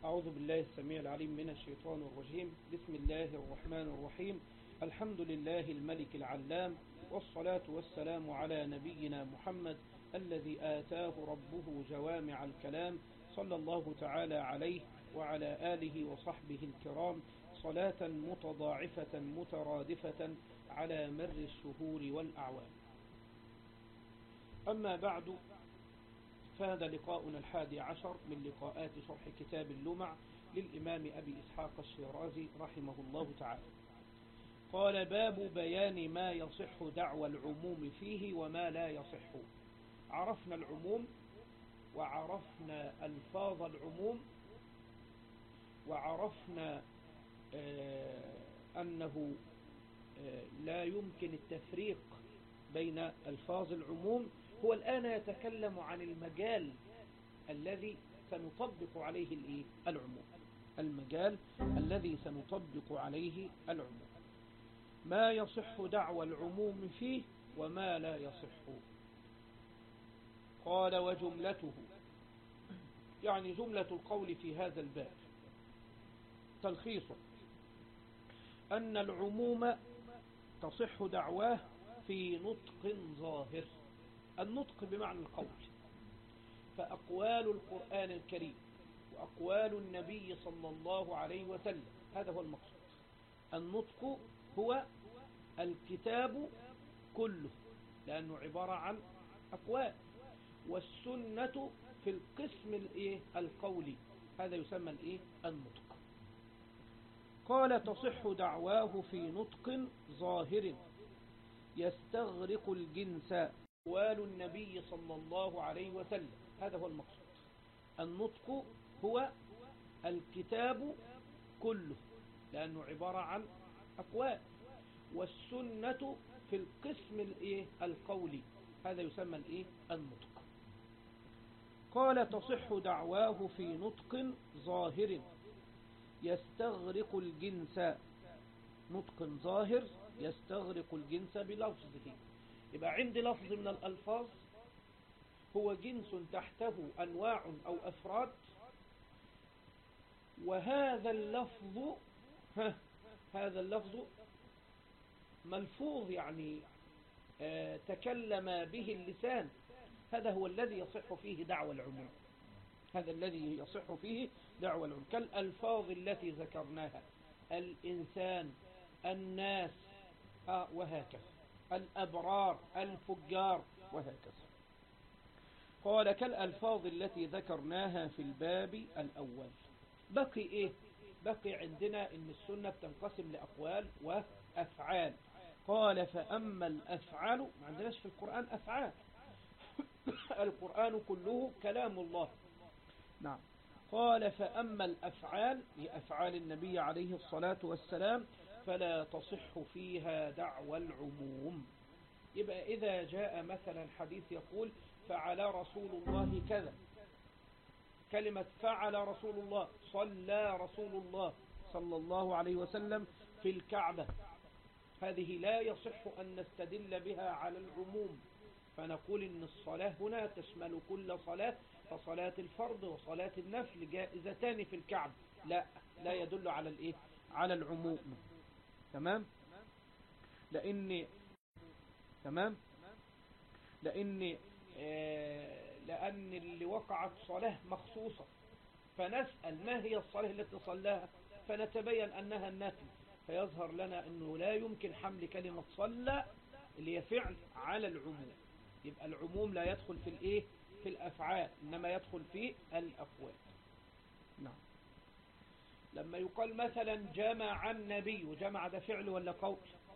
أعوذ بالله السميع العليم من الشيطان الرجيم بسم الله الرحمن الرحيم الحمد لله الملك العلام والصلاة والسلام على نبينا محمد الذي آتاه ربه جوامع الكلام صلى الله تعالى عليه وعلى آله وصحبه الكرام صلاة متضاعفة مترادفة على مر الشهور والأعوام أما بعد فهذا لقاؤنا الحادي عشر من لقاءات شرح كتاب اللمع للإمام أبي إسحاق الشيرازي رحمه الله تعالى قال باب بيان ما يصح دعوى العموم فيه وما لا يصح عرفنا العموم وعرفنا ألفاظ العموم وعرفنا آه أنه آه لا يمكن التفريق بين ألفاظ العموم هو الآن يتكلم عن المجال الذي سنطبق عليه العموم المجال الذي سنطبق عليه العموم ما يصح دعوى العموم فيه وما لا يصح قال وجملته يعني جملة القول في هذا الباب تلخيص أن العموم تصح دعواه في نطق ظاهر النطق بمعنى القول فأقوال القرآن الكريم وأقوال النبي صلى الله عليه وسلم هذا هو المقصود النطق هو الكتاب كله لأنه عبارة عن أقوال والسنة في القسم الايه القولي هذا يسمى الايه النطق قال تصح دعواه في نطق ظاهر يستغرق الجنس أقوال النبي صلى الله عليه وسلم هذا هو المقصود النطق هو الكتاب كله لأنه عبارة عن أقوال والسنة في القسم الايه القولي هذا يسمى الايه النطق قال تصح دعواه في نطق ظاهر يستغرق الجنس نطق ظاهر يستغرق الجنس بلفظه يبقى عندي لفظ من الألفاظ هو جنس تحته أنواع أو أفراد وهذا اللفظ ها هذا اللفظ ملفوظ يعني آه تكلم به اللسان هذا هو الذي يصح فيه دعوى العموم هذا الذي يصح فيه دعوى العموم كالألفاظ التي ذكرناها الإنسان الناس آه وهكذا الأبرار الفجار وهكذا قال كالألفاظ التي ذكرناها في الباب الأول بقي إيه بقي عندنا إن السنة بتنقسم لأقوال وأفعال قال فأما الأفعال ما عندناش في القرآن أفعال القرآن كله كلام الله نعم قال فأما الأفعال هي أفعال النبي عليه الصلاة والسلام فلا تصح فيها دعوى العموم يبقى إذا جاء مثلا حديث يقول فعل رسول الله كذا كلمة فعل رسول الله صلى رسول الله صلى الله عليه وسلم في الكعبة هذه لا يصح أن نستدل بها على العموم فنقول إن الصلاة هنا تشمل كل صلاة فصلاة الفرض وصلاة النفل جائزتان في الكعبة لا لا يدل على الإيه على العموم تمام لأن تمام لأن آه لأن اللي وقعت صلاة مخصوصة فنسأل ما هي الصلاة التي صلاها فنتبين أنها النفل فيظهر لنا أنه لا يمكن حمل كلمة صلى اللي هي فعل على العموم يبقى العموم لا يدخل في الايه في الافعال انما يدخل في الاقوال نعم لما يقال مثلا جمع النبي وجمع ده فعل ولا قول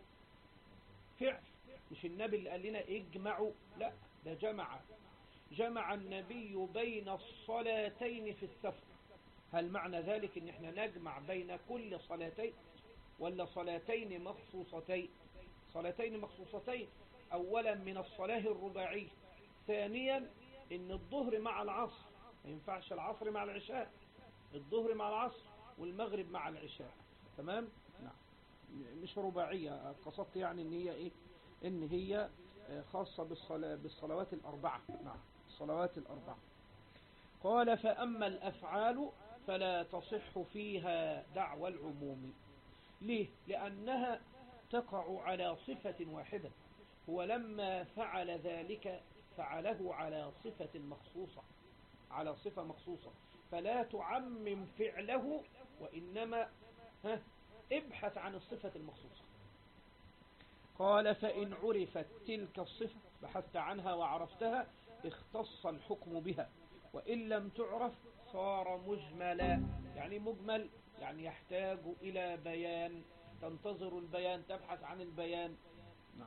فعل مش النبي اللي قال لنا اجمعوا لا ده جمع جمع النبي بين الصلاتين في السفر هل معنى ذلك ان احنا نجمع بين كل صلاتين ولا صلاتين مخصوصتين صلاتين مخصوصتين اولا من الصلاة الرباعية ثانيا ان الظهر مع العصر ما ينفعش العصر مع العشاء الظهر مع العصر والمغرب مع العشاء تمام نعم مش رباعية قصدت يعني ان هي ايه ان هي خاصة بالصلاة بالصلوات الاربعة نعم الصلوات الاربعة قال فاما الافعال فلا تصح فيها دعوى العموم ليه؟ لأنها تقع على صفة واحدة هو لما فعل ذلك فعله على صفة مخصوصة على صفة مخصوصة فلا تعمم فعله وإنما ها ابحث عن الصفة المخصوصة قال فإن عرفت تلك الصفة بحثت عنها وعرفتها اختص الحكم بها وإن لم تعرف صار مجملا يعني مجمل يعني يحتاج إلى بيان تنتظر البيان تبحث عن البيان نعم.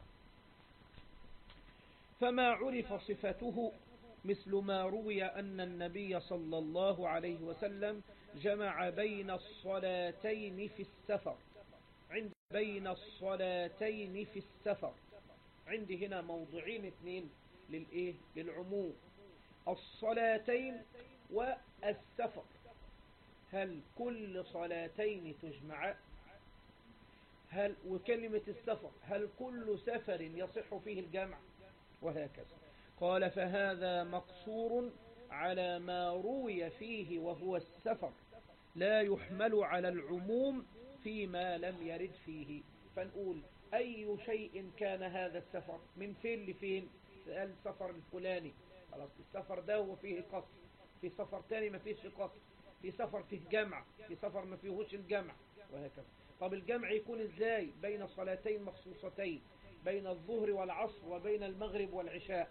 فما عرف صفته مثل ما روي أن النبي صلى الله عليه وسلم جمع بين الصلاتين في السفر عند بين الصلاتين في السفر عندي هنا موضوعين اثنين للإيه؟ للعموم الصلاتين والسفر هل كل صلاتين تجمع هل وكلمة السفر هل كل سفر يصح فيه الجمع وهكذا قال فهذا مقصور على ما روي فيه وهو السفر لا يحمل على العموم فيما لم يرد فيه فنقول أي شيء كان هذا السفر من فين لفين السفر الفلاني خلاص السفر ده هو فيه قصر في سفر تاني ما فيش قصر في سفر فيه جمع في سفر ما فيهوش الجمع وهكذا طب الجمع يكون ازاي بين صلاتين مخصوصتين بين الظهر والعصر وبين المغرب والعشاء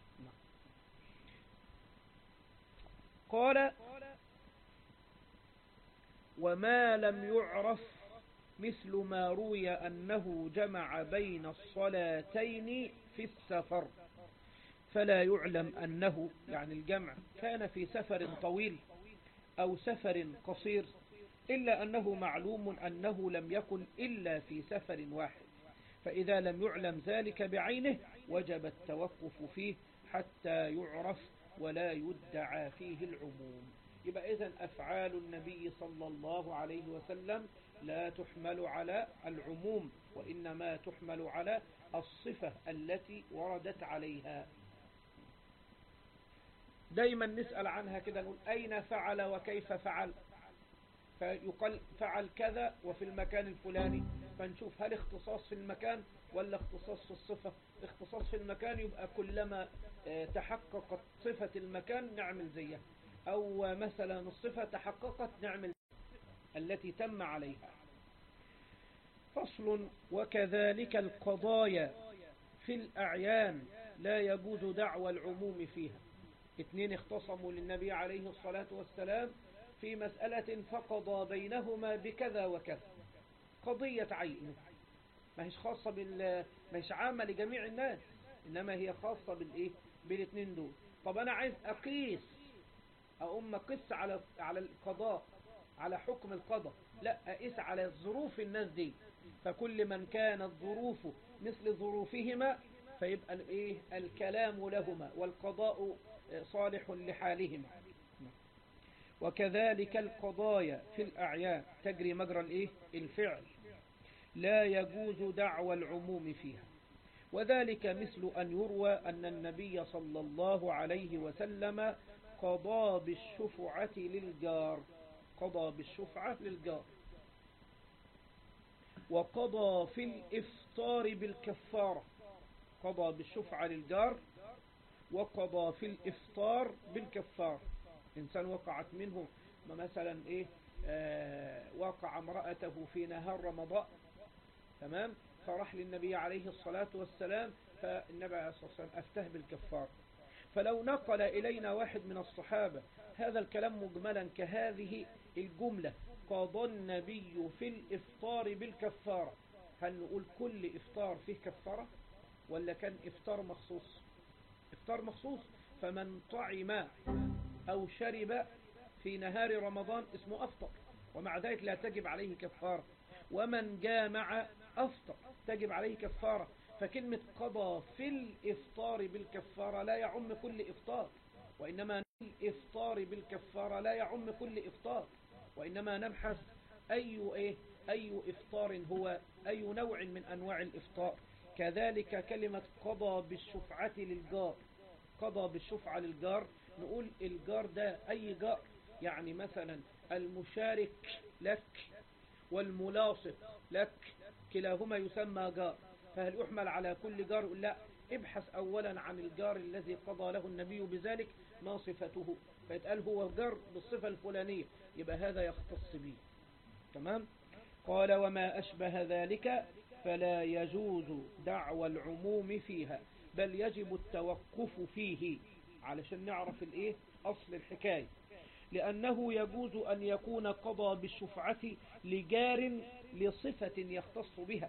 قال وما لم يعرف مثل ما روي أنه جمع بين الصلاتين في السفر فلا يعلم أنه يعني الجمع كان في سفر طويل أو سفر قصير إلا أنه معلوم أنه لم يكن إلا في سفر واحد فإذا لم يعلم ذلك بعينه وجب التوقف فيه حتى يعرف ولا يدعى فيه العموم يبقى إذن أفعال النبي صلى الله عليه وسلم لا تحمل على العموم وإنما تحمل على الصفة التي وردت عليها دايما نسأل عنها كده نقول أين فعل وكيف فعل فيقال فعل كذا وفي المكان الفلاني فنشوف هل اختصاص في المكان ولا اختصاص في الصفة اختصاص في المكان يبقى كلما تحققت صفة المكان نعمل زيها أو مثلا الصفة تحققت نعمل التي تم عليها فصل وكذلك القضايا في الأعيان لا يجوز دعوى العموم فيها اثنين اختصموا للنبي عليه الصلاة والسلام في مسألة فقضى بينهما بكذا وكذا قضية عين ما هيش خاصة بال ما هيش عامة لجميع الناس إنما هي خاصة بالإيه بالاثنين دول طب أنا عايز أقيس أقوم أقيس على على القضاء على حكم القضاء لا أقيس على ظروف الناس دي فكل من كانت ظروفه مثل ظروفهما فيبقى الايه الكلام لهما والقضاء صالح لحالهما وكذلك القضايا في الأعيان تجري مجرى الايه الفعل لا يجوز دعوى العموم فيها وذلك مثل أن يروى أن النبي صلى الله عليه وسلم قضى بالشفعة للجار قضى بالشفعة للجار وقضى في الإفطار بالكفارة قضى بالشفعة للجار وقضى في الإفطار بالكفار إنسان وقعت منه مثلا إيه آه وقع امرأته في نهار رمضان تمام فراح للنبي عليه الصلاة والسلام فالنبي عليه الصلاة والسلام أفتاه بالكفار فلو نقل إلينا واحد من الصحابة هذا الكلام مجملا كهذه الجملة قضى النبي في الإفطار بالكفارة هل نقول كل إفطار فيه كفارة ولا كان إفطار مخصوص إفطار مخصوص فمن طعم أو شرب في نهار رمضان اسمه أفطر ومع ذلك لا تجب عليه كفارة ومن جامع أفطر تجب عليه كفارة فكلمة قضى في الإفطار بالكفارة لا يعم كل إفطار وإنما الإفطار بالكفارة لا يعم كل إفطار وإنما نبحث أي, إيه أي إفطار هو أي نوع من أنواع الإفطار كذلك كلمة قضى بالشفعة للجار قضى بالشفعة للجار نقول الجار ده أي جار يعني مثلا المشارك لك والملاصق لك كلاهما يسمى جار فهل يحمل على كل جار لا ابحث أولا عن الجار الذي قضى له النبي بذلك ما صفته فيتقال هو جار بالصفة الفلانية يبقى هذا يختص به تمام قال وما أشبه ذلك فلا يجوز دعوى العموم فيها بل يجب التوقف فيه علشان نعرف الايه أصل الحكاية لأنه يجوز أن يكون قضى بالشفعة لجار لصفة يختص بها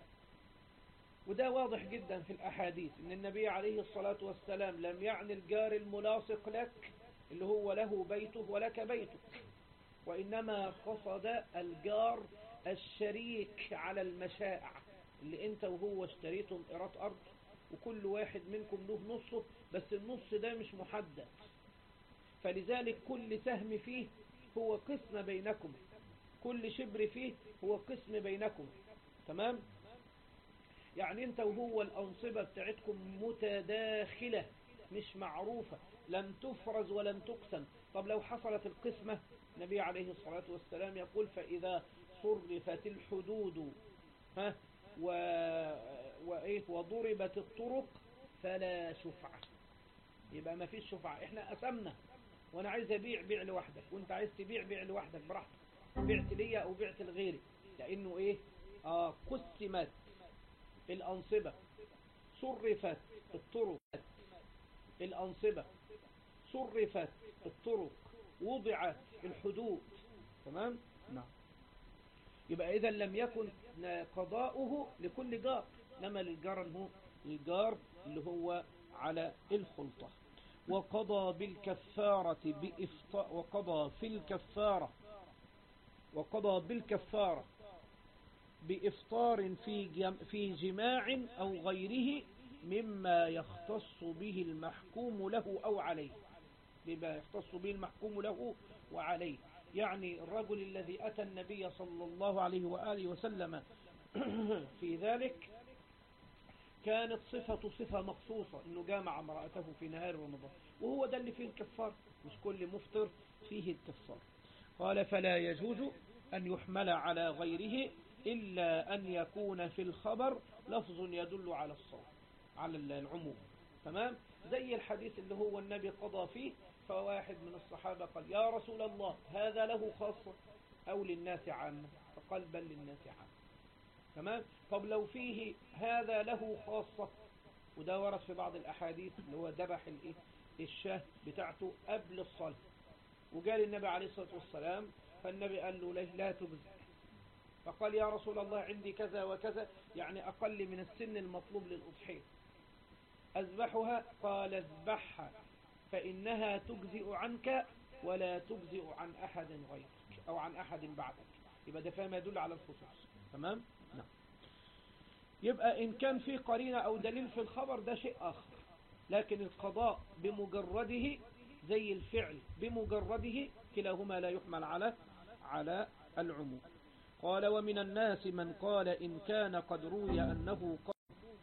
وده واضح جدا في الأحاديث أن النبي عليه الصلاة والسلام لم يعني الجار الملاصق لك اللي هو له بيته ولك بيتك وإنما قصد الجار الشريك على المشاع اللي انت وهو اشتريتم إيراد أرض وكل واحد منكم له نصه بس النص ده مش محدد فلذلك كل سهم فيه هو قسم بينكم كل شبر فيه هو قسم بينكم تمام يعني انت وهو الأنصبة بتاعتكم متداخلة مش معروفة لم تفرز ولم تقسم طب لو حصلت القسمة النبي عليه الصلاة والسلام يقول فإذا صرفت الحدود ها و... وإيه وضربت الطرق فلا شفعة يبقى ما فيش شفعة احنا قسمنا وانا عايز ابيع بيع لوحدك وانت عايز تبيع بيع لوحدك براحتك بعت ليا او بعت لغيري لانه ايه اه قسمت الانصبة صرفت الطرق الانصبة صرفت الطرق وضعت الحدود تمام نعم يبقى اذا لم يكن قضاؤه لكل جار لما للجار هو الجار اللي هو على الخلطة وقضى بالكفارة بإفطاء وقضى في الكفارة وقضى بالكفارة بإفطار في جم في جماع أو غيره مما يختص به المحكوم له أو عليه بما يختص به المحكوم له وعليه يعني الرجل الذي أتى النبي صلى الله عليه وآله وسلم في ذلك كانت صفة صفة مخصوصة انه جامع امرأته في نهار رمضان وهو ده اللي فيه الكفار مش كل مفطر فيه الكفار قال فلا يجوز أن يحمل على غيره إلا أن يكون في الخبر لفظ يدل على الصوت على العموم تمام زي الحديث اللي هو النبي قضى فيه فواحد من الصحابة قال يا رسول الله هذا له خاصة أو للناس عامة فقال بل للناس عامة تمام طب لو فيه هذا له خاصة وده ورد في بعض الأحاديث اللي هو ذبح الايه الشاه بتاعته قبل الصلاة وقال النبي عليه الصلاة والسلام فالنبي قال له ليه لا تجزع فقال يا رسول الله عندي كذا وكذا يعني أقل من السن المطلوب للأضحية أذبحها قال اذبحها فإنها تجزئ عنك ولا تجزئ عن أحد غيرك أو عن أحد بعدك يبقى ده فما يدل على الخصوص تمام نعم يبقى إن كان في قرينة أو دليل في الخبر ده شيء آخر لكن القضاء بمجرده زي الفعل بمجرده كلاهما لا يحمل على على العموم قال ومن الناس من قال إن كان قد روي أنه قال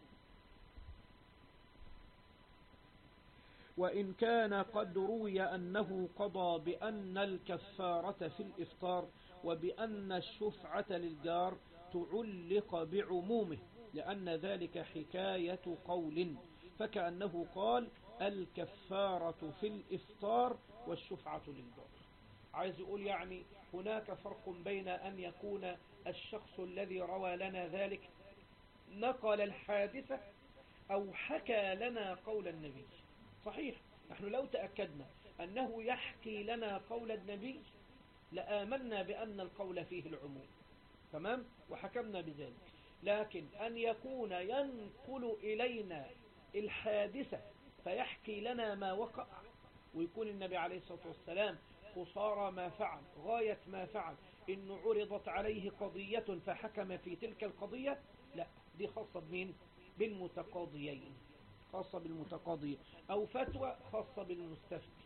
وإن كان قد روي أنه قضى بأن الكفارة في الإفطار وبأن الشفعة للجار تعلق بعمومه لأن ذلك حكاية قول فكأنه قال الكفارة في الإفطار والشفعة للجار عايز يقول يعني هناك فرق بين أن يكون الشخص الذي روى لنا ذلك نقل الحادثة أو حكى لنا قول النبي صحيح نحن لو تأكدنا أنه يحكي لنا قول النبي لآمنا بأن القول فيه العموم تمام وحكمنا بذلك لكن أن يكون ينقل إلينا الحادثة فيحكي لنا ما وقع ويكون النبي عليه الصلاة والسلام قصارى ما فعل غاية ما فعل إنه عرضت عليه قضية فحكم في تلك القضية لا دي خاصة بمين بالمتقاضيين خاصة بالمتقاضي أو فتوى خاصة بالمستفتي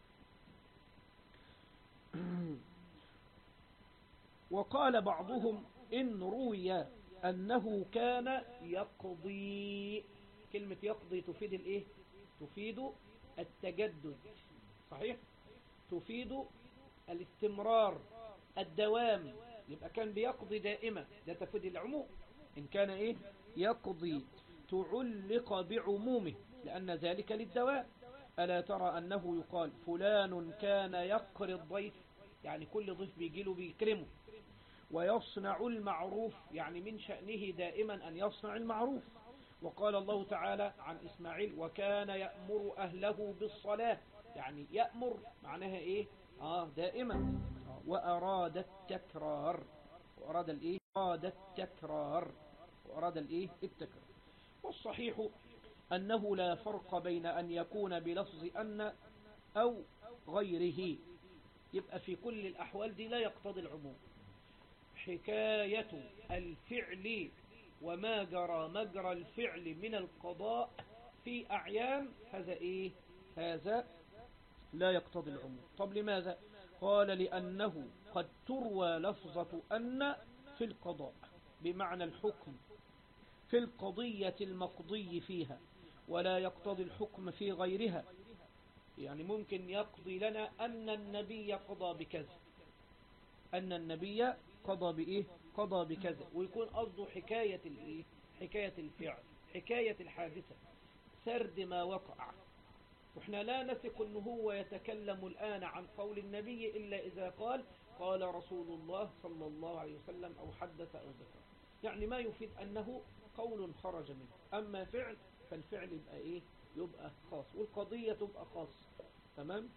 وقال بعضهم إن روي أنه كان يقضي كلمة يقضي تفيد الإيه تفيد التجدد صحيح تفيد الاستمرار الدوام يبقى كان بيقضي دائما ده تفيد العموم إن كان إيه يقضي تعلق بعمومه لأن ذلك للدوام ألا ترى أنه يقال فلان كان يقري الضيف يعني كل ضيف بيجيله بيكرمه ويصنع المعروف يعني من شأنه دائما أن يصنع المعروف وقال الله تعالى عن إسماعيل وكان يأمر أهله بالصلاة يعني يأمر معناها إيه آه دائما وأراد التكرار وأراد الإيه أراد التكرار وأراد الإيه التكرار والصحيح أنه لا فرق بين أن يكون بلفظ أن أو غيره يبقى في كل الأحوال دي لا يقتضي العموم حكاية الفعل وما جرى مجرى الفعل من القضاء في أعيان هذا إيه هذا لا يقتضي العموم طب لماذا قال لأنه قد تروى لفظة أن في القضاء بمعنى الحكم في القضية المقضي فيها ولا يقتضي الحكم في غيرها يعني ممكن يقضي لنا أن النبي قضى بكذا أن النبي قضى بإيه قضى بكذا ويكون قصده حكاية الإيه حكاية الفعل حكاية الحادثة سرد ما وقع وإحنا لا نثق أنه هو يتكلم الآن عن قول النبي إلا إذا قال قال رسول الله صلى الله عليه وسلم أو حدث أو ذكر يعني ما يفيد أنه قول خرج منه أما فعل فالفعل يبقى إيه يبقى خاص والقضية تبقى خاص تمام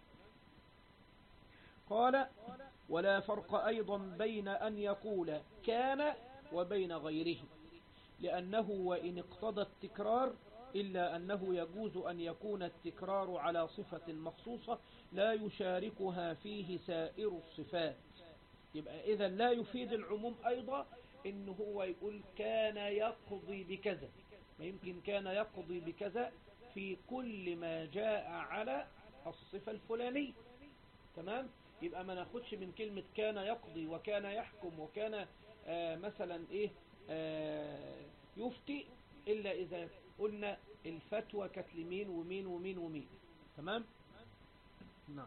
قال ولا فرق أيضا بين أن يقول كان وبين غيره لأنه وإن اقتضى التكرار إلا أنه يجوز أن يكون التكرار على صفة مخصوصة لا يشاركها فيه سائر الصفات يبقى إذا لا يفيد العموم أيضا إن هو يقول كان يقضي بكذا ما يمكن كان يقضي بكذا في كل ما جاء على الصفة الفلانية تمام يبقى ما ناخدش من كلمة كان يقضي وكان يحكم وكان آه مثلا ايه آه يفتي الا اذا قلنا الفتوى كانت لمين ومين ومين ومين تمام نعم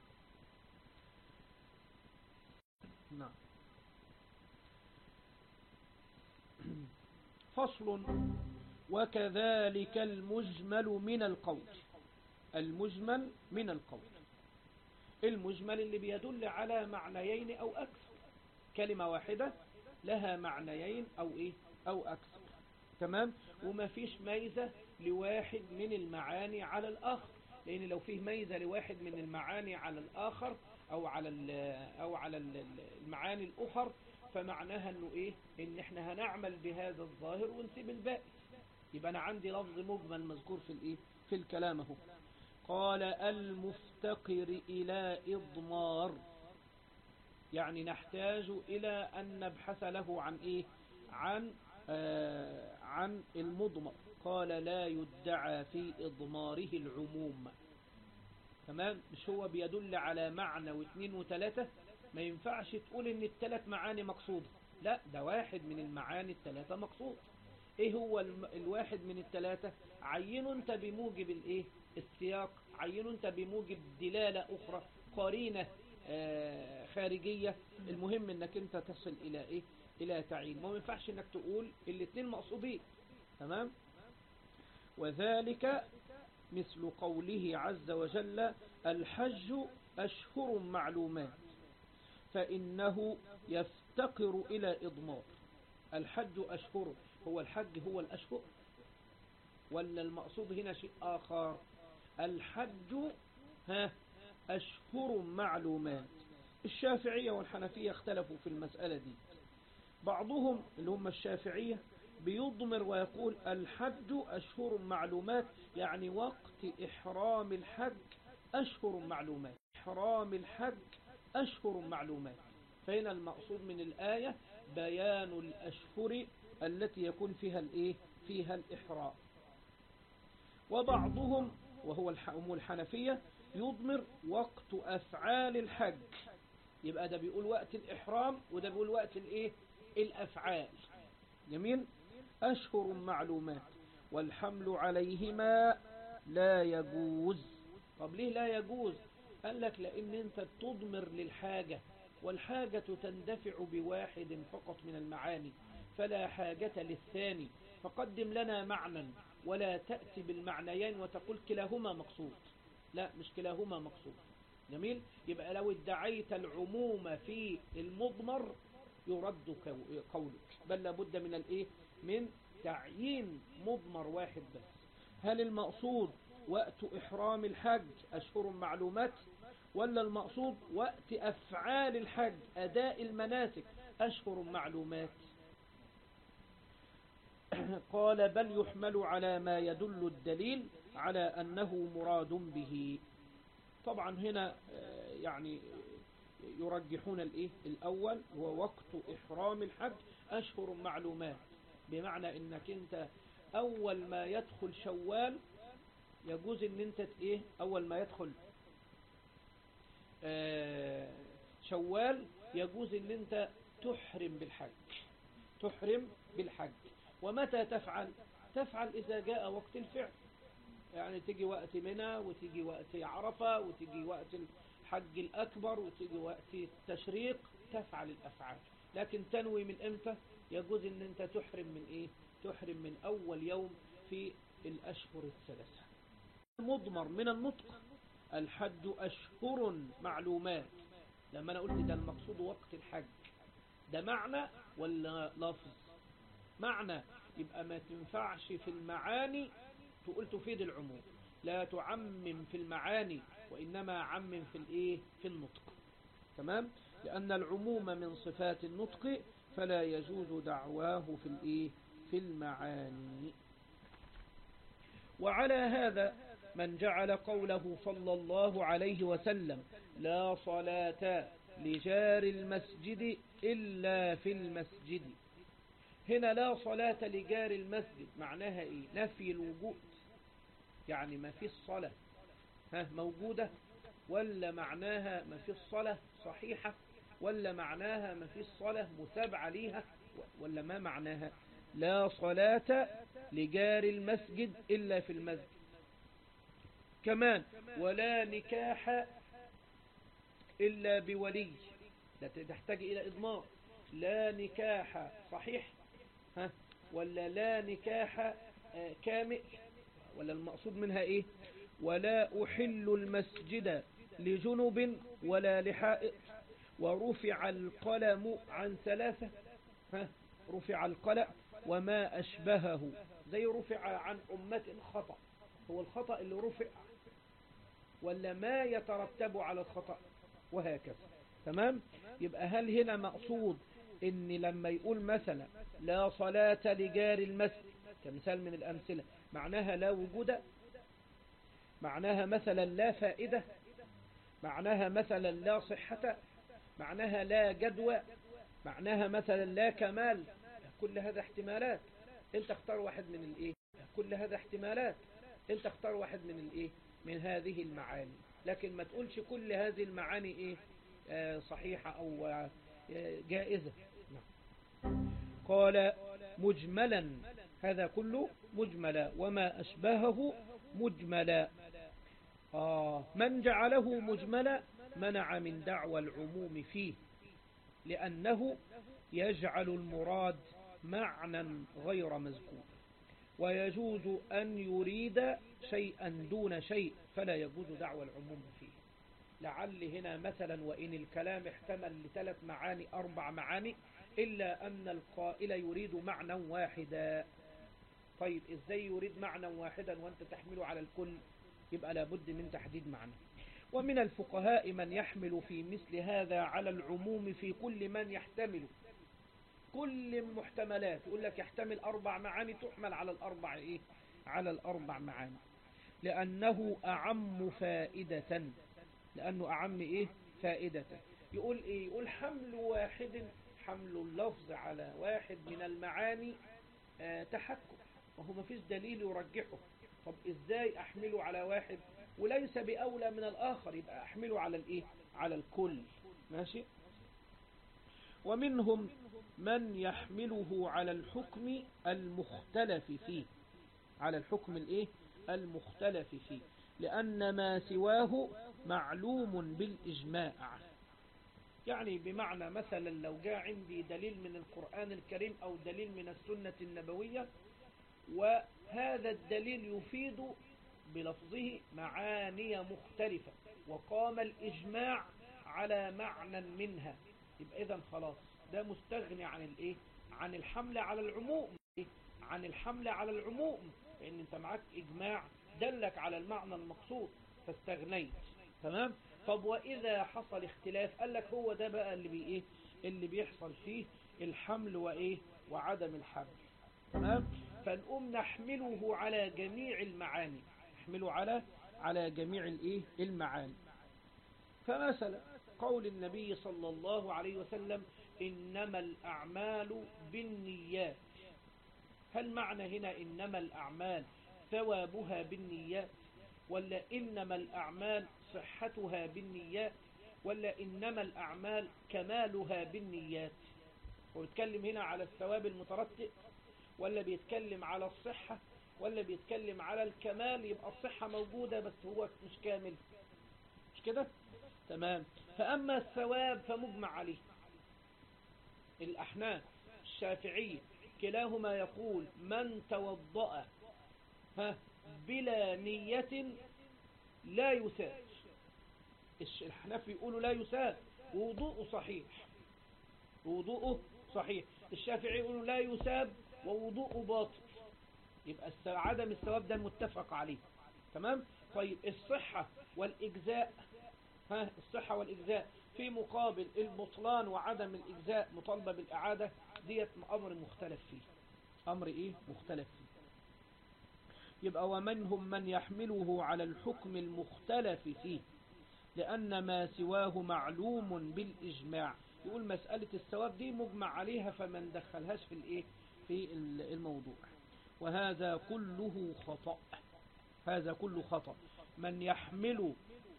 نعم فصل وكذلك المجمل من القول المجمل من القول المجمل اللي بيدل على معنيين أو أكثر كلمة واحدة لها معنيين أو إيه أو أكثر تمام وما فيش ميزة لواحد من المعاني على الآخر لأن لو فيه ميزة لواحد من المعاني على الآخر أو على أو على المعاني الأخر فمعناها إنه إيه إن إحنا هنعمل بهذا الظاهر ونسيب الباقي يبقى أنا عندي لفظ مجمل مذكور في الإيه في الكلام اهو قال المفتقر إلى إضمار يعني نحتاج إلى أن نبحث له عن إيه عن آه عن المضمر قال لا يدعى في إضماره العموم تمام مش هو بيدل على معنى واثنين وثلاثة ما ينفعش تقول ان الثلاث معاني مقصودة لا ده واحد من المعاني الثلاثة مقصود ايه هو الواحد من الثلاثة عينه انت بموجب الايه السياق عينه انت بموجب دلالة اخرى قرينة آه خارجية المهم انك انت تصل الى ايه الى تعيين ما ينفعش انك تقول الاثنين مقصودين تمام وذلك مثل قوله عز وجل الحج أشهر معلومات فإنه يفتقر إلى إضمار الحج أشهر هو الحج هو الأشهر ولا المقصود هنا شيء آخر الحج ها أشهر معلومات الشافعية والحنفية اختلفوا في المسألة دي بعضهم اللي هم الشافعية بيضمر ويقول الحج أشهر معلومات يعني وقت إحرام الحج أشهر معلومات إحرام الحج أشهر معلومات فهنا المقصود من الآية بيان الأشهر التي يكون فيها الإيه فيها الإحرام وبعضهم وهو أم الحنفية يضمر وقت أفعال الحج يبقى ده بيقول وقت الإحرام وده بيقول وقت الإيه الأفعال جميل أشهر معلومات والحمل عليهما لا يجوز طب ليه لا يجوز قال لك لأن أنت تضمر للحاجة والحاجة تندفع بواحد فقط من المعاني فلا حاجة للثاني فقدم لنا معنى ولا تأتي بالمعنيين وتقول كلاهما مقصود لا مش كلاهما مقصود جميل يبقى لو ادعيت العموم في المضمر يرد قولك بل لابد من الايه من تعيين مضمر واحد بس هل المقصود وقت إحرام الحج أشهر معلومات ولا المقصود وقت أفعال الحج أداء المناسك أشهر معلومات قال بل يحمل على ما يدل الدليل على أنه مراد به طبعا هنا يعني يرجحون الايه الاول هو وقت احرام الحج اشهر معلومات بمعنى انك انت اول ما يدخل شوال يجوز ان انت ايه اول ما يدخل آه شوال يجوز ان انت تحرم بالحج تحرم بالحج ومتى تفعل تفعل اذا جاء وقت الفعل يعني تيجي وقت منى وتيجي وقت عرفة وتيجي وقت الحج الأكبر وتيجي وقت التشريق تفعل الأفعال لكن تنوي من امتى يجوز ان انت تحرم من ايه تحرم من اول يوم في الاشهر الثلاثة مضمر من النطق الحج اشهر معلومات لما انا قلت ده المقصود وقت الحج ده معنى ولا لفظ معنى يبقى ما تنفعش في المعاني تقول تفيد العموم لا تعمم في المعاني وإنما عمم في الإيه في النطق تمام لأن العموم من صفات النطق فلا يجوز دعواه في الإيه في المعاني وعلى هذا من جعل قوله صلى الله عليه وسلم لا صلاة لجار المسجد إلا في المسجد هنا لا صلاة لجار المسجد معناها إيه نفي الوجود يعني ما في الصلاة ها موجودة ولا معناها ما في الصلاة صحيحة ولا معناها ما في الصلاة مثاب عليها ولا ما معناها لا صلاة لجار المسجد إلا في المسجد كمان ولا نكاح إلا بولي لا تحتاج إلى إضمار لا نكاح صحيح ها ولا لا نكاح كامل ولا المقصود منها إيه ولا أحل المسجد لجنب ولا لحائط ورفع القلم عن ثلاثة ها رفع القلم وما أشبهه زي رفع عن أمة خطأ هو الخطأ اللي رفع ولا ما يترتب على الخطأ وهكذا تمام يبقى هل هنا مقصود ان لما يقول مثلا لا صلاة لجار المسجد كمثال من الأمثلة معناها لا وجود معناها مثلا لا فائدة معناها مثلا لا صحة معناها لا جدوى معناها مثلا لا كمال كل هذا احتمالات انت اختار واحد من الايه كل هذا احتمالات انت اختار واحد من الايه من هذه المعاني لكن ما تقولش كل هذه المعاني ايه آه صحيحة او آه جائزة قال مجملا هذا كله مجملا وما أشبهه مجملا آه من جعله مجملا منع من دعوى العموم فيه لأنه يجعل المراد معنى غير مذكور ويجوز أن يريد شيئا دون شيء فلا يجوز دعوى العموم فيه لعل هنا مثلا وإن الكلام احتمل لثلاث معاني أربع معاني إلا أن القائل يريد معنى واحدا طيب إزاي يريد معنى واحدا وأنت تحمله على الكل يبقى لابد من تحديد معنى ومن الفقهاء من يحمل في مثل هذا على العموم في كل من يحتمل كل محتملات يقول لك يحتمل أربع معاني تحمل على الأربع إيه على الأربع معاني لأنه أعم فائدة لأنه أعم إيه فائدة يقول إيه يقول حمل واحد حمل اللفظ على واحد من المعاني آه تحكم وهو ما فيش دليل يرجحه طب إزاي أحمله على واحد وليس بأولى من الآخر يبقى أحمله على الإيه على الكل ماشي ومنهم من يحمله على الحكم المختلف فيه على الحكم الايه المختلف فيه لأن ما سواه معلوم بالإجماع يعني بمعنى مثلا لو جاء عندي دليل من القرآن الكريم أو دليل من السنة النبوية وهذا الدليل يفيد بلفظه معاني مختلفة وقام الإجماع على معنى منها يبقى إذا خلاص ده مستغني عن الإيه عن الحمل على العموم عن الحمل على العموم لأن أنت معك إجماع دلك على المعنى المقصود فاستغنيت تمام طب وإذا حصل اختلاف قال لك هو ده بقى اللي بي إيه اللي بيحصل فيه الحمل وإيه وعدم الحمل تمام فنقوم نحمله على جميع المعاني نحمله على على جميع الإيه المعاني فمثلا قول النبي صلى الله عليه وسلم إنما الأعمال بالنيات هل معنى هنا إنما الأعمال ثوابها بالنيات ولا إنما الأعمال صحتها بالنيات ولا إنما الأعمال كمالها بالنيات ويتكلم هنا على الثواب المترتب ولا بيتكلم على الصحة ولا بيتكلم على الكمال يبقى الصحة موجودة بس هو مش كامل مش كده تمام فأما الثواب فمجمع عليه الأحناف الشافعية كلاهما يقول من توضأ ها بلا نية لا يساب الحنف يقولوا لا يساب ووضوءه صحيح ووضوءه صحيح الشافعي يقولوا لا يساب ووضوءه باطل يبقى عدم الثواب ده متفق عليه تمام طيب الصحة والإجزاء ها الصحة والإجزاء في مقابل البطلان وعدم الإجزاء مطالبة بالإعادة ديت أمر مختلف فيه أمر إيه مختلف فيه يبقى ومنهم من يحمله على الحكم المختلف فيه لأن ما سواه معلوم بالإجماع يقول مسألة الثواب دي مجمع عليها فمن دخلهاش في الإيه في الموضوع وهذا كله خطأ هذا كله خطأ من يحمل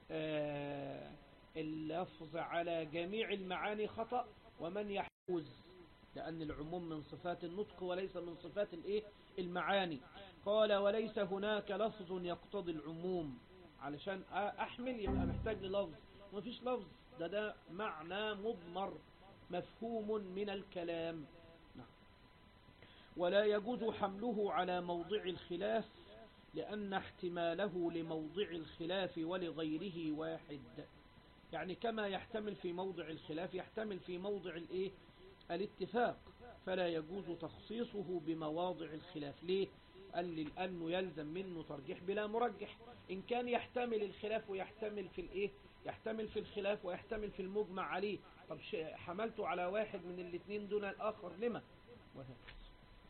آه اللفظ على جميع المعاني خطأ ومن يحوز لأن العموم من صفات النطق وليس من صفات الإيه المعاني قال وليس هناك لفظ يقتضي العموم علشان أحمل يبقى محتاج للفظ ما فيش لفظ ده ده معنى مضمر مفهوم من الكلام نعم. ولا يجوز حمله على موضع الخلاف لأن احتماله لموضع الخلاف ولغيره واحد يعني كما يحتمل في موضع الخلاف يحتمل في موضع الايه الاتفاق فلا يجوز تخصيصه بمواضع الخلاف ليه قال لي لأنه يلزم منه ترجيح بلا مرجح إن كان يحتمل الخلاف ويحتمل في الإيه يحتمل في الخلاف ويحتمل في المجمع عليه طب حملته على واحد من الاثنين دون الآخر لما وهكذا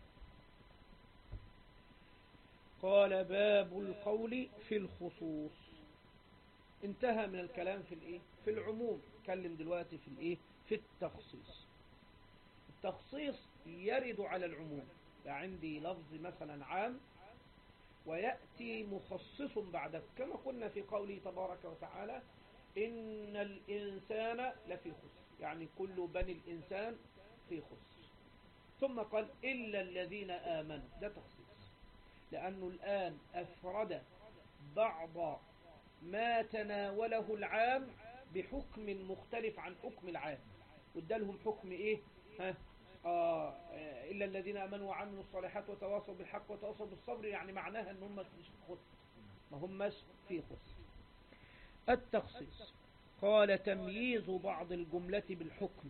قال باب القول في الخصوص انتهى من الكلام في الايه في العموم اتكلم دلوقتي في الايه في التخصيص التخصيص يرد على العموم عندي لفظ مثلا عام ويأتي مخصص بعده كما قلنا في قوله تبارك وتعالى إن الإنسان لفي خسر يعني كل بني الإنسان في خسر ثم قال إلا الذين آمنوا ده تخصيص لأنه الآن أفرد بعض ما تناوله العام بحكم مختلف عن حكم العام وادالهم حكم ايه ها آه إلا الذين أمنوا وعملوا الصالحات وتواصوا بالحق وتواصوا بالصبر يعني معناها ان هم مش خسر ما هماش في خسر التخصيص قال تمييز بعض الجملة بالحكم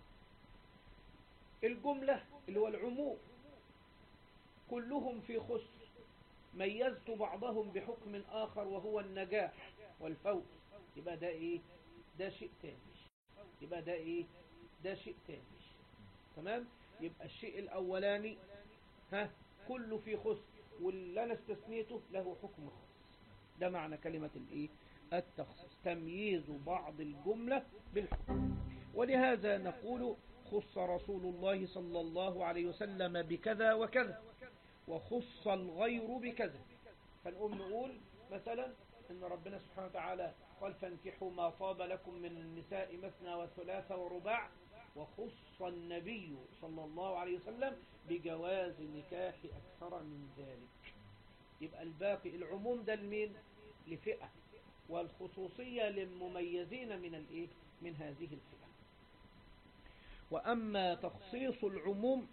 الجملة اللي هو العموم كلهم في خسر ميزت بعضهم بحكم آخر وهو النجاح والفوز يبقى ده ايه ده شيء تاني يبقى ده ايه ده شيء تاني تمام يبقى الشيء الاولاني ها كله في خسر واللي انا استثنيته له حكم خاص ده معنى كلمة الايه التخصيص تمييز بعض الجملة بالحكم ولهذا نقول خص رسول الله صلى الله عليه وسلم بكذا وكذا وخص الغير بكذا فنقوم نقول مثلا ان ربنا سبحانه وتعالى قال فانكحوا ما طاب لكم من النساء مثنى وثلاث ورباع وخص النبي صلى الله عليه وسلم بجواز نكاح أكثر من ذلك يبقى الباقي العموم ده لمين لفئة والخصوصية للمميزين من الايه من هذه الفئة وأما تخصيص العموم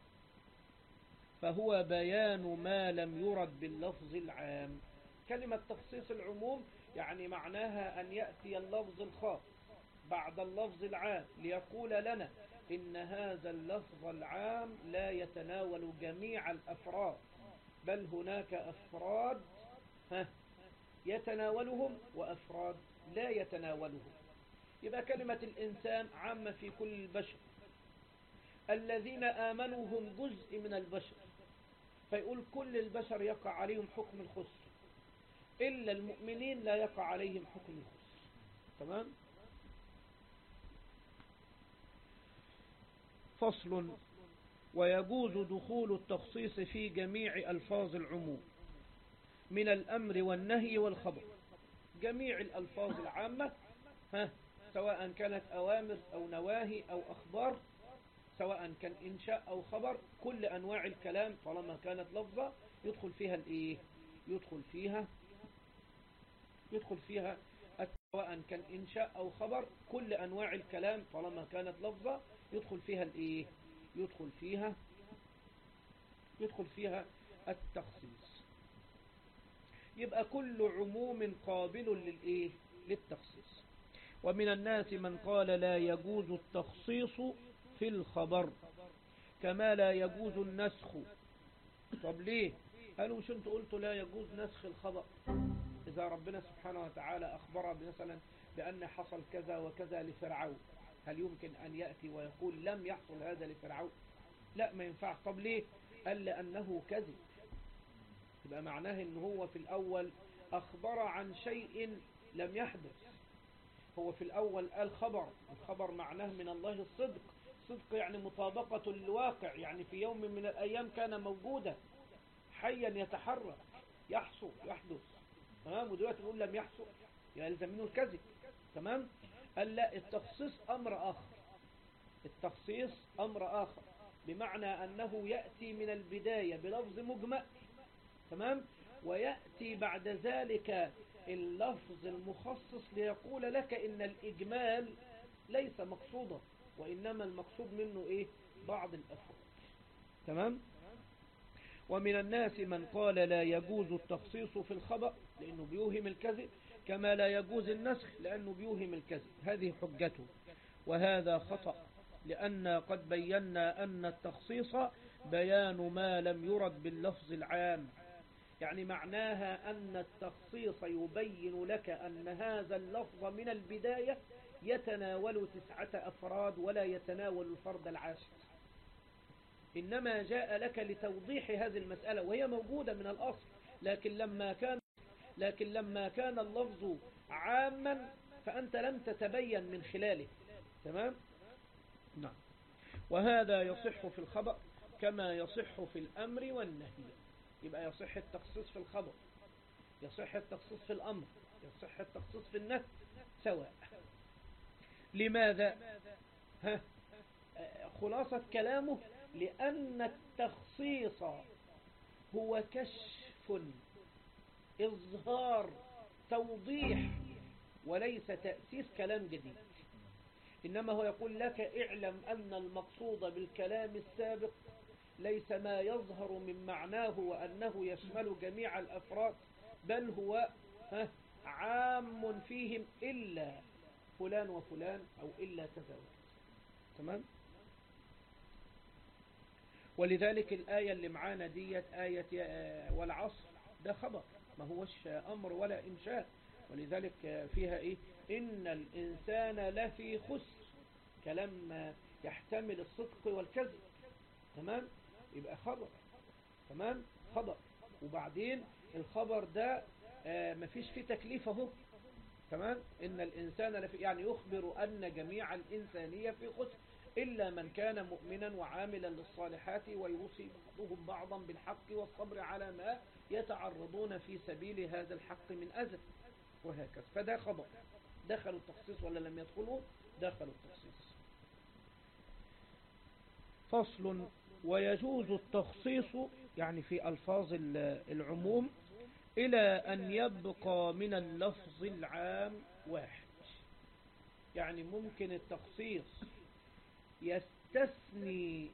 فهو بيان ما لم يرد باللفظ العام كلمة تخصيص العموم يعني معناها أن يأتي اللفظ الخاص بعد اللفظ العام ليقول لنا إن هذا اللفظ العام لا يتناول جميع الأفراد بل هناك أفراد ها يتناولهم وأفراد لا يتناولهم يبقى كلمة الإنسان عامة في كل البشر الذين آمنوا هم جزء من البشر فيقول كل البشر يقع عليهم حكم الخسر إلا المؤمنين لا يقع عليهم حكم الخسر تمام فصل ويجوز دخول التخصيص في جميع ألفاظ العموم من الأمر والنهي والخبر جميع الألفاظ العامة ها سواء كانت أوامر أو نواهي أو أخبار سواء كان إنشاء أو خبر كل أنواع الكلام طالما كانت لفظة يدخل فيها الإيه يدخل فيها يدخل فيها سواء كان إنشاء أو خبر كل أنواع الكلام طالما كانت لفظة يدخل فيها الإيه يدخل فيها يدخل فيها التخصيص يبقى كل عموم قابل للإيه للتخصيص ومن الناس من قال لا يجوز التخصيص في الخبر كما لا يجوز النسخ طب ليه قالوا مش انتوا قلتوا لا يجوز نسخ الخبر إذا ربنا سبحانه وتعالى أخبر مثلا بأن حصل كذا وكذا لفرعون هل يمكن أن يأتي ويقول لم يحصل هذا لفرعون لا ما ينفع طب ليه قال لأنه كذب يبقى معناه ان هو في الأول أخبر عن شيء لم يحدث هو في الأول قال خبر الخبر معناه من الله الصدق صدق يعني مطابقة الواقع يعني في يوم من الأيام كان موجودا حيا يتحرك يحصل يحدث تمام ودلوقتي بيقول لم يحصل يلزم منه الكذب تمام قال لا التخصيص أمر آخر التخصيص أمر آخر بمعنى أنه يأتي من البداية بلفظ مجمع تمام ويأتي بعد ذلك اللفظ المخصص ليقول لك إن الإجمال ليس مقصودا وإنما المقصود منه إيه بعض الأفراد تمام ومن الناس من قال لا يجوز التخصيص في الخبر لأنه بيوهم الكذب كما لا يجوز النسخ لأنه بيوهم الكذب هذه حجته وهذا خطأ لأن قد بينا أن التخصيص بيان ما لم يرد باللفظ العام يعني معناها أن التخصيص يبين لك أن هذا اللفظ من البداية يتناول تسعة أفراد ولا يتناول الفرد العاشر إنما جاء لك لتوضيح هذه المسألة وهي موجودة من الأصل لكن لما كان لكن لما كان اللفظ عاما فأنت لم تتبين من خلاله تمام نعم وهذا يصح في الخبر كما يصح في الأمر والنهي يبقى يصح التخصيص في الخبر يصح التخصيص في الأمر يصح التخصيص في النهي سواء لماذا ها خلاصة كلامه لأن التخصيص هو كشف إظهار توضيح وليس تأسيس كلام جديد إنما هو يقول لك اعلم أن المقصود بالكلام السابق ليس ما يظهر من معناه وأنه يشمل جميع الأفراد بل هو عام فيهم إلا فلان وفلان أو إلا كذا تمام ولذلك الآية اللي معانا ديت آية والعصر ده خبر ما هوش أمر ولا إنشاء ولذلك فيها إيه إن الإنسان لفي خسر كلام يحتمل الصدق والكذب تمام يبقى خبر تمام خبر وبعدين الخبر ده آه مفيش فيه تكليف اهو تمام إن الإنسان لفي يعني يخبر أن جميع الإنسانية في خسر إلا من كان مؤمنا وعاملا للصالحات ويوصي بعضهم بعضا بالحق والصبر على ما يتعرضون في سبيل هذا الحق من أذى وهكذا فده خبر دخلوا التخصيص ولا لم يدخلوا دخلوا التخصيص فصل ويجوز التخصيص يعني في ألفاظ العموم إلى أن يبقى من اللفظ العام واحد يعني ممكن التخصيص يستثني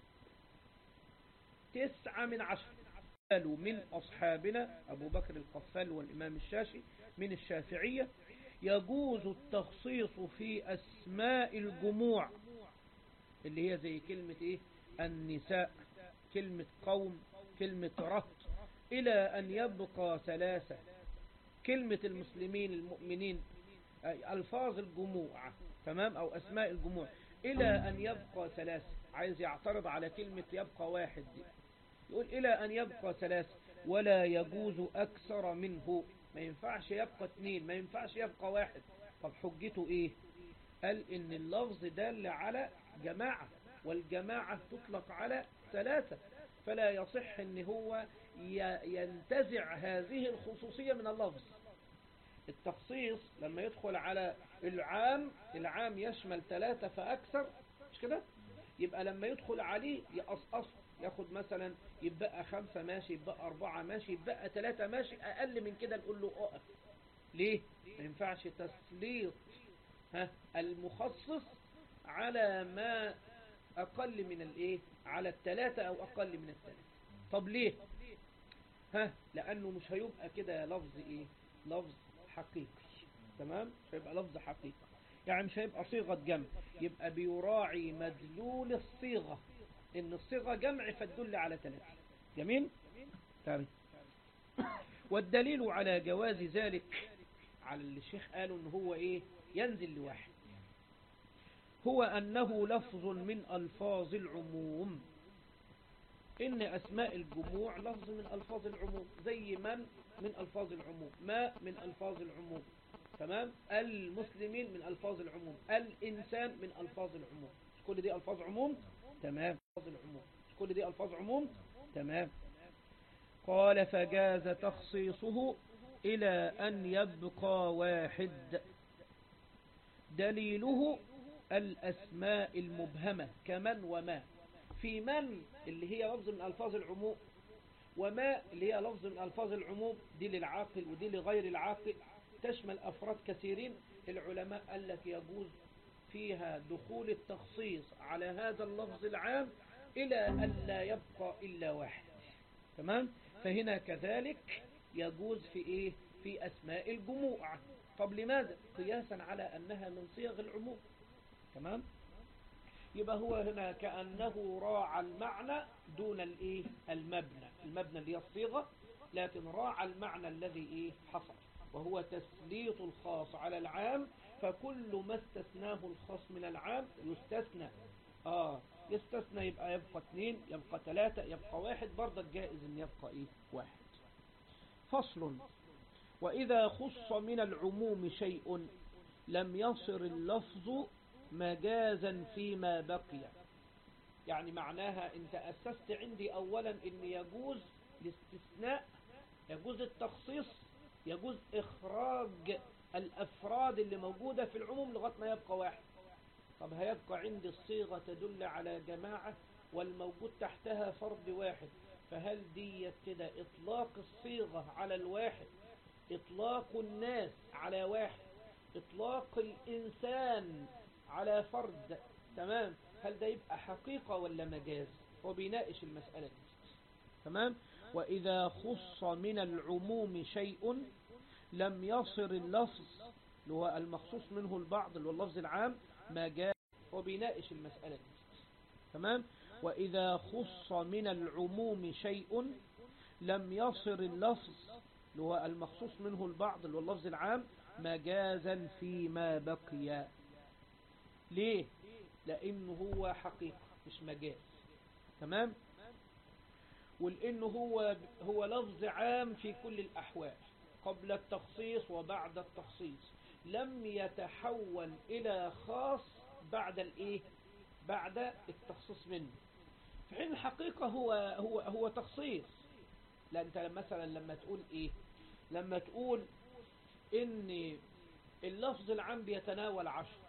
تسعة من عشر قالوا من أصحابنا أبو بكر القفال والإمام الشاشي من الشافعية يجوز التخصيص في أسماء الجموع اللي هي زي كلمة إيه النساء كلمة قوم كلمة رهط إلى أن يبقى ثلاثة كلمة المسلمين المؤمنين ألفاظ الجموع تمام أو أسماء الجموع إلى أن يبقى ثلاثة عايز يعترض على كلمة يبقى واحد دي يقول إلى أن يبقى ثلاثة ولا يجوز أكثر منه ما ينفعش يبقى اثنين ما ينفعش يبقى واحد طب حجته إيه قال إن اللفظ دل على جماعة والجماعة تطلق على ثلاثة فلا يصح ان هو ينتزع هذه الخصوصية من اللفظ التخصيص لما يدخل على العام العام يشمل ثلاثة فأكثر مش كده يبقى لما يدخل عليه يقصقص ياخد مثلا يبقى خمسة ماشي يبقى أربعة ماشي يبقى ثلاثة ماشي أقل من كده نقول له أقف ليه ما ينفعش تسليط ها المخصص على ما أقل من الإيه على الثلاثة أو أقل من الثلاثة طب ليه ها لأنه مش هيبقى كده لفظ إيه لفظ حقيقي تمام مش هيبقى لفظ حقيقي يعني مش هيبقى صيغة جمع يبقى بيراعي مدلول الصيغة إن الصيغة جمع فتدل على ثلاثة جميل تمام والدليل على جواز ذلك على اللي الشيخ قالوا إن هو إيه ينزل لواحد هو أنه لفظ من ألفاظ العموم إن أسماء الجموع لفظ من ألفاظ العموم زي من من ألفاظ العموم ما من ألفاظ العموم تمام المسلمين من ألفاظ العموم الإنسان من ألفاظ العموم كل دي ألفاظ عموم تمام ألفاظ العموم كل دي ألفاظ عموم تمام قال فجاز تخصيصه إلى أن يبقى واحد دليله الأسماء المبهمة كمن وما في من اللي هي لفظ من ألفاظ العموم وما اللي هي لفظ من ألفاظ العموم دي للعاقل ودي لغير العاقل تشمل أفراد كثيرين العلماء قال لك يجوز فيها دخول التخصيص على هذا اللفظ العام إلى أن لا يبقى إلا واحد تمام فهنا كذلك يجوز في إيه في أسماء الجموع طب لماذا قياسا على أنها من صيغ العموم تمام يبقى هو هنا كأنه راعى المعنى دون الايه المبنى المبنى اللي هي الصيغة لكن راعى المعنى الذي ايه حصل وهو تسليط الخاص على العام فكل ما استثناه الخاص من العام يستثنى اه يستثنى يبقى يبقى اثنين يبقى ثلاثة يبقى واحد برضك جائز ان يبقى ايه واحد فصل وإذا خص من العموم شيء لم يصر اللفظ مجازا فيما بقي يعني معناها انت أسست عندي أولا ان يجوز الاستثناء يجوز التخصيص يجوز إخراج الأفراد اللي موجودة في العموم لغاية ما يبقى واحد طب هيبقى عندي الصيغة تدل على جماعة والموجود تحتها فرد واحد فهل دي كده إطلاق الصيغة على الواحد إطلاق الناس على واحد إطلاق الإنسان على فرد تمام هل ده يبقى حقيقة ولا مجاز هو بيناقش المسألة دي تمام وإذا خص من العموم شيء لم يصر اللفظ اللي هو المخصوص منه البعض اللي هو اللفظ العام مجاز هو بيناقش المسألة دي تمام وإذا خص من العموم شيء لم يصر اللفظ اللي هو المخصوص منه البعض اللي هو اللفظ العام مجازا فيما بقي ليه لانه هو حقيقة مش مجاز تمام ولانه هو هو لفظ عام في كل الاحوال قبل التخصيص وبعد التخصيص لم يتحول الى خاص بعد الايه بعد التخصيص منه في حين الحقيقة هو هو هو تخصيص لا انت مثلا لما تقول ايه لما تقول ان اللفظ العام بيتناول عشر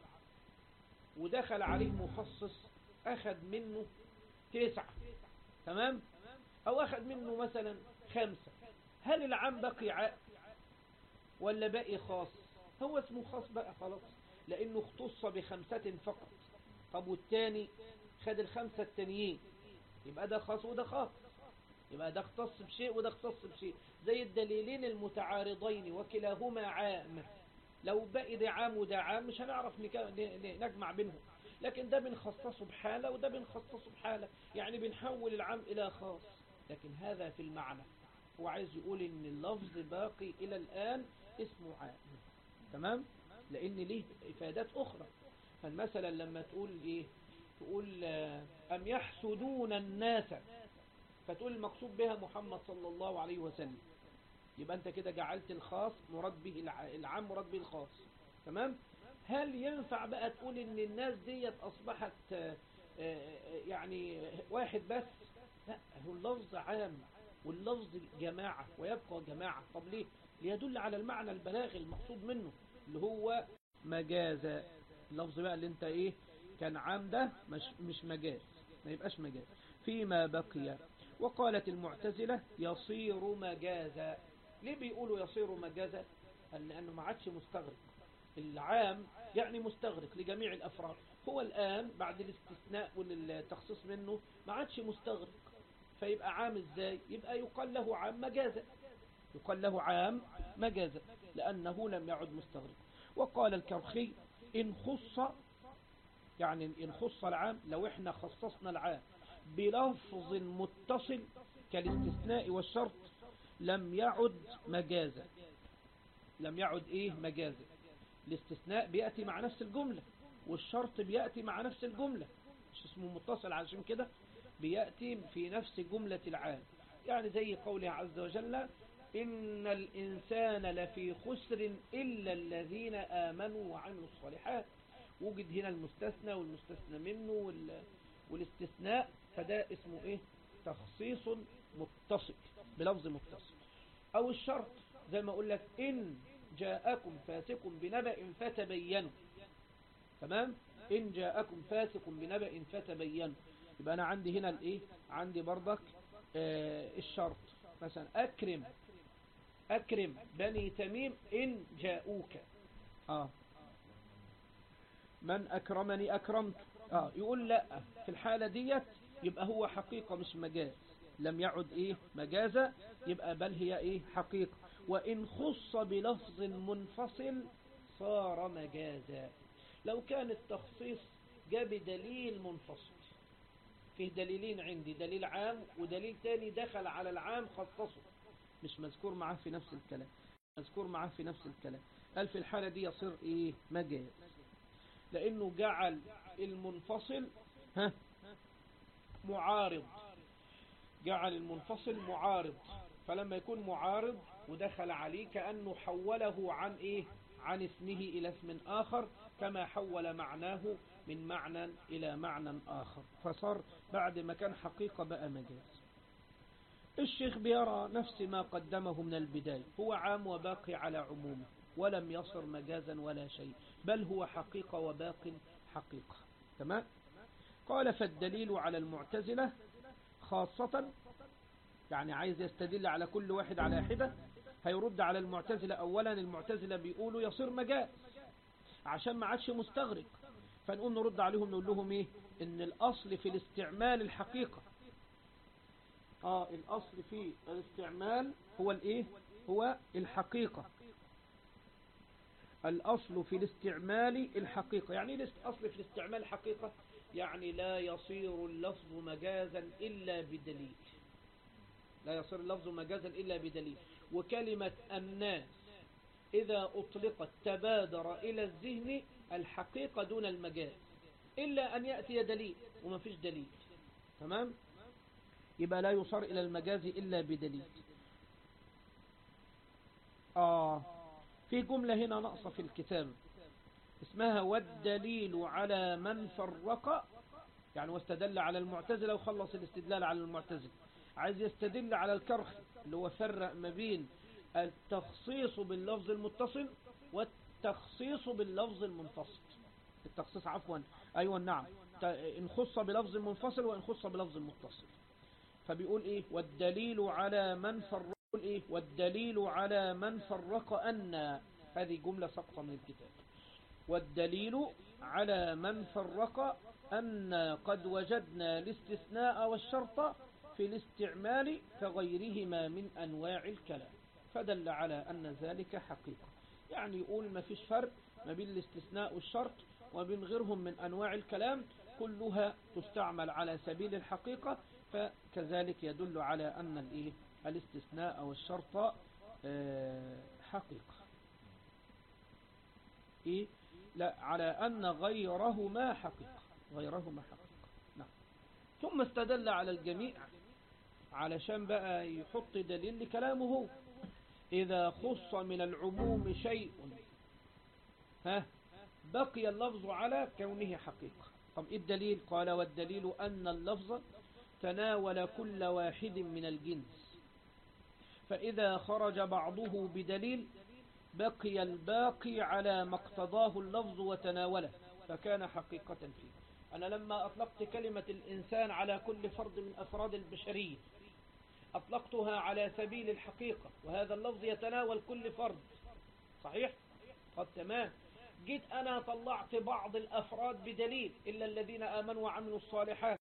ودخل عليه مخصص اخذ منه تسعة تمام او اخذ منه مثلا خمسة هل العام بقي عام ولا باقي خاص هو اسمه خاص بقى خلاص لانه اختص بخمسة فقط طب والتاني خد الخمسة التانيين يبقى ده خاص وده خاص يبقى ده اختص بشيء وده اختص بشيء زي الدليلين المتعارضين وكلاهما عام لو بقي ده عام وده عام مش هنعرف نجمع بينهم لكن ده بنخصصه بحالة وده بنخصصه بحالة يعني بنحول العام إلى خاص لكن هذا في المعنى هو عايز يقول ان اللفظ باقي إلى الآن اسمه عام تمام لأن ليه إفادات أخرى فمثلا لما تقول إيه تقول أم يحسدون الناس فتقول المقصود بها محمد صلى الله عليه وسلم يبقى أنت كده جعلت الخاص مراد به العام مراد به الخاص تمام هل ينفع بقى تقول ان الناس ديت اصبحت يعني واحد بس لا هو اللفظ عام واللفظ جماعة ويبقى جماعة طب ليه ليدل على المعنى البلاغي المقصود منه اللي هو مجازة اللفظ بقى اللي انت ايه كان عام ده مش, مش مجاز ما يبقاش مجاز فيما بقي وقالت المعتزلة يصير مجازا ليه بيقولوا يصير مجازا لأنه ما عادش مستغرق العام يعني مستغرق لجميع الأفراد هو الآن بعد الاستثناء والتخصيص منه ما عادش مستغرق فيبقى عام ازاي يبقى يقال له عام مجازا يقال له عام مجازا لأنه لم يعد مستغرق وقال الكرخي إن خص يعني إن خص العام لو احنا خصصنا العام بلفظ متصل كالاستثناء والشرط لم يعد مجازا لم يعد ايه مجازا الاستثناء بيأتي مع نفس الجملة والشرط بيأتي مع نفس الجملة مش اسمه متصل عشان كده بيأتي في نفس جملة العام يعني زي قوله عز وجل إن الإنسان لفي خسر إلا الذين آمنوا وعملوا الصالحات وجد هنا المستثنى والمستثنى منه والاستثناء فده اسمه إيه تخصيص متصل بلفظ متصل أو الشرط زي ما أقول لك إن جاءكم فاسق بنبأ فتبينوا تمام إن جاءكم فاسق بنبأ فتبينوا يبقى أنا عندي هنا الإيه عندي برضك آه الشرط مثلا أكرم أكرم بني تميم إن جاءوك آه من أكرمني أكرمت آه يقول لا في الحالة ديت يبقى هو حقيقة مش مجاز لم يعد إيه مجازة يبقى بل هي إيه حقيقة وإن خص بلفظ منفصل صار مجازا لو كان التخصيص جاب دليل منفصل فيه دليلين عندي دليل عام ودليل تاني دخل على العام خصصه مش مذكور معاه في نفس الكلام مذكور معاه في نفس الكلام قال في الحالة دي يصير ايه مجاز لانه جعل المنفصل ها معارض جعل المنفصل معارض فلما يكون معارض ودخل عليه كأنه حوله عن ايه عن اسمه الى اسم اخر كما حول معناه من معنى الى معنى اخر فصار بعد ما كان حقيقة بقى مجاز الشيخ بيرى نفس ما قدمه من البداية هو عام وباقي على عمومه ولم يصر مجازا ولا شيء بل هو حقيقة وباق حقيقة تمام قال فالدليل على المعتزلة خاصة يعني عايز يستدل على كل واحد على حدة هيرد على المعتزلة أولا المعتزلة بيقولوا يصير مجاز عشان ما عادش مستغرق فنقوم نرد عليهم نقول لهم ايه ان الاصل في الاستعمال الحقيقة اه الاصل في الاستعمال هو الايه هو الحقيقة الاصل في الاستعمال الحقيقة يعني ايه الاصل في الاستعمال الحقيقة يعني لا يصير اللفظ مجازا الا بدليل لا يصير اللفظ مجازا الا بدليل وكلمة الناس إذا أطلقت تبادر إلى الذهن الحقيقة دون المجاز إلا أن يأتي دليل وما فيش دليل تمام يبقى لا يصار إلى المجاز إلا بدليل آه في جملة هنا ناقصة في الكتاب اسمها والدليل على من فرق يعني واستدل على المعتزلة وخلص الاستدلال على المعتزلة عايز يستدل على الكرخ اللي هو فرق ما بين التخصيص باللفظ المتصل والتخصيص باللفظ المنفصل التخصيص عفوا أيوة نعم إن خص بلفظ منفصل وإن خص بلفظ متصل فبيقول إيه والدليل على من فرق يقول إيه والدليل على من فرق أن هذه جملة سقطة من الكتاب والدليل على من فرق أن قد وجدنا الاستثناء والشرط في الاستعمال كغيرهما من أنواع الكلام فدل على أن ذلك حقيقة يعني يقول ما فيش فرق ما بين الاستثناء والشرط وبين غيرهم من أنواع الكلام كلها تستعمل على سبيل الحقيقة فكذلك يدل على أن الإيه الاستثناء والشرط حقيقة إيه؟ لا على أن غيرهما حقيقة غيرهما حقيقة نعم ثم استدل على الجميع علشان بقى يحط دليل لكلامه إذا خص من العموم شيء ها بقي اللفظ على كونه حقيقة طب إيه الدليل قال والدليل أن اللفظ تناول كل واحد من الجنس فإذا خرج بعضه بدليل بقي الباقي على ما اقتضاه اللفظ وتناوله فكان حقيقة فيه أنا لما أطلقت كلمة الإنسان على كل فرد من أفراد البشرية أطلقتها على سبيل الحقيقة وهذا اللفظ يتناول كل فرد صحيح؟ قد تمام جيت أنا طلعت بعض الأفراد بدليل إلا الذين آمنوا وعملوا الصالحات